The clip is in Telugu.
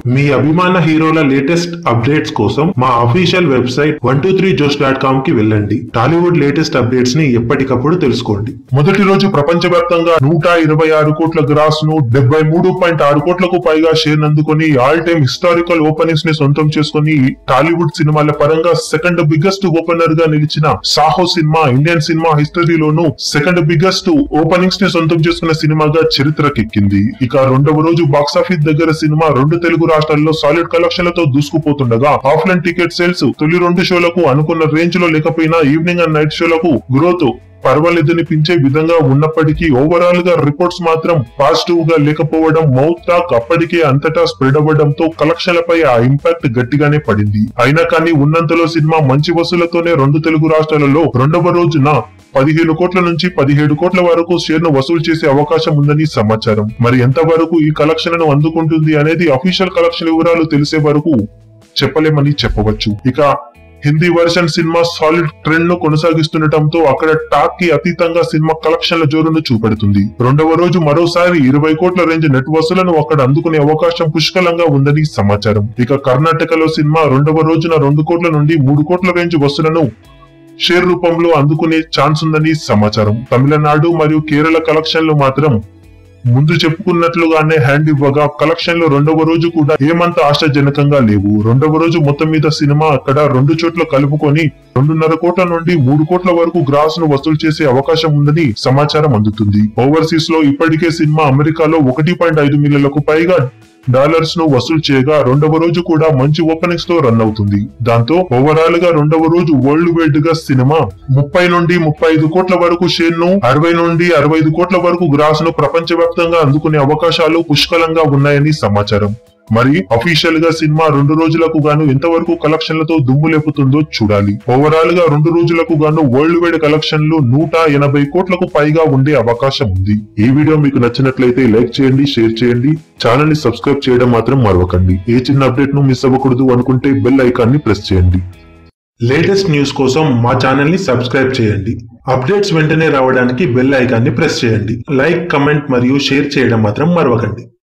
మీ అభిమాన హీరోల లేటెస్ట్ అప్డేట్స్ కోసం మా official website one two three jose dot com కి వెళ్ళండి టాలీవుడ్ లేటెస్ట్ అప్డేట్స్ ని ఎప్పటికప్పుడు తెలుసుకోండి మొదటి రోజు ప్రపంచవ్యాప్తంగా నూట ఇరవై ఆరు కోట్ల గ్రాస్ ను డెబ్బై మూడు పాయింట్ ఆరు కోట్లకు పైగా షేర్ అందుకొని ఆల్ టైమ్ హిస్టారికల్ ఓపెనింగ్స్ ని సొంతం చేసుకుని టాలీవుడ్ సినిమాల పరంగా సెకండ్ బిగ్గెస్ట్ ఓపెనర్ గా నిలిచిన సాహో సినిమా ఇండియన్ సినిమా హిస్టరీలోను సెకండ్ బిగ్గెస్ట్ ఓపెనింగ్స్ ని సొంతం చేసుకున్న సినిమాగా చరిత్రకెక్కింది ఇక రెండవ రోజు బాక్సాఫీస్ దగ్గర సినిమా రెండు తెలుగు రాష్ట్రాల్లో సాలిడ్ కలెక్షన్లతో దూసుకుపోతుండగా ఆఫ్లైన్ టికెట్ సేల్స్ తొలి రెండు షోలకు అనుకున్న రేంజ్ లో లేకపోయినా ఈవినింగ్ అండ్ నైట్ షోలకు గ్రోత్ పర్వాలేదనిపించే విధంగా ఉన్నప్పటికీ ఓవరాల్ గా రిపోర్ట్స్ మాత్రం పాజిటివ్ గా లేకపోవడం మౌత్ టాక్ అప్పటికే అంతటా స్ప్రెడ్ అవ్వడంతో కలెక్షన్లపై ఆ ఇంపాక్ట్ గట్టిగానే పడింది అయినా కానీ ఉన్నంతలో సినిమా మంచి వసూలతోనే రెండు తెలుగు రాష్ట్రాలలో రెండవ రోజున పదిహేను కోట్ల నుంచి పదిహేడు కోట్ల వరకు షేర్ ను వసూలు చేసే అవకాశం ఉందని సమాచారం మరి ఎంత వరకు ఈ కలెక్షన్ ను అందుకుంటుంది అనేది అఫీషియల్ కలెక్షన్ వివరాలు తెలిసే వరకు చెప్పలేమని చెప్పవచ్చు ఇక Hindi version cinema solid trend ను కొనసాగిస్తుండటంతో అక్కడ టాక్ కి అతీతంగా సినిమా కలెక్షన్ల జోరును చూపెడుతుంది రెండవ రోజు మరోసారి ఇరవై కోట్ల రేంజ్ నెట్ వసూలను అక్కడ అందుకునే అవకాశం పుష్కలంగా ఉందని సమాచారం ఇక కర్ణాటకలో సినిమా రెండవ రోజున రెండు కోట్ల నుండి మూడు కోట్ల రేంజ్ వసూలను షేర్ రూపంలో అందుకునే ఛాన్స్ ఉందని సమాచారం తమిళనాడు మరియు కేరళ కలెక్షన్లు మాత్రం ముందు చెప్పుకున్నట్లుగానే హ్యాండ్ ఇవ్వగా కలెక్షన్లు రెండవ రోజు కూడా ఏమంత ఆశాజనకంగా లేవు రెండవ రోజు మొత్తం మీద సినిమా అక్కడ రెండు చోట్ల కలుపుకొని రెండున్నర కోట్ల నుండి మూడు కోట్ల వరకు గ్రాస్ ను వసూలు చేసే అవకాశం ఉందని సమాచారం అందుతుంది ఓవర్సీస్ లో ఇప్పటికే సినిమా అమెరికాలో ఒకటి పాయింట్ ఐదు మిలియన్లకు పైగా డాలర్స్ ను వసూలు చేయగా రెండవ రోజు కూడా మంచి ఓపెనింగ్స్ తో రన్ అవుతుంది దాంతో ఓవరాల్ గా రెండవ రోజు వరల్డ్ వైడ్ గా సినిమా ముప్పై నుండి ముప్పై ఐదు కోట్ల వరకు షేర్ ను అరవై నుండి అరవై ఐదు కోట్ల వరకు గ్రాస్ ను ప్రపంచవ్యాప్తంగా అందుకునే అవకాశాలు పుష్కలంగా ఉన్నాయని సమాచారం మరి అఫీషియల్ గా సినిమా రెండు రోజులకు గాను ఎంతవరకు కలెక్షన్లతో దుమ్ము లేపుతుందో చూడాలి ఓవరాల్ గా రెండు రోజులకు గాను వరల్డ్ వైడ్ కలెక్షన్లు నూట ఎనభై కోట్లకు పైగా ఉండే అవకాశం ఉంది ఈ వీడియో మీకు నచ్చినట్లయితే లైక్ చేయండి షేర్ చేయండి ఛానల్ ని సబ్స్క్రైబ్ చేయడం మాత్రం మరవకండి ఏ చిన్న అప్డేట్ ను మిస్ అవ్వకూడదు అనుకుంటే బెల్ ఐకాన్ ని ప్రెస్ చేయండి లేటెస్ట్ న్యూస్ కోసం మా ఛానల్ ని సబ్స్క్రైబ్ చేయండి అప్డేట్స్ వెంటనే రావడానికి బెల్ ఐకాన్ ని ప్రెస్ చేయండి లైక్ కమెంట్ మరియు షేర్ చేయడం మాత్రం మరవకండి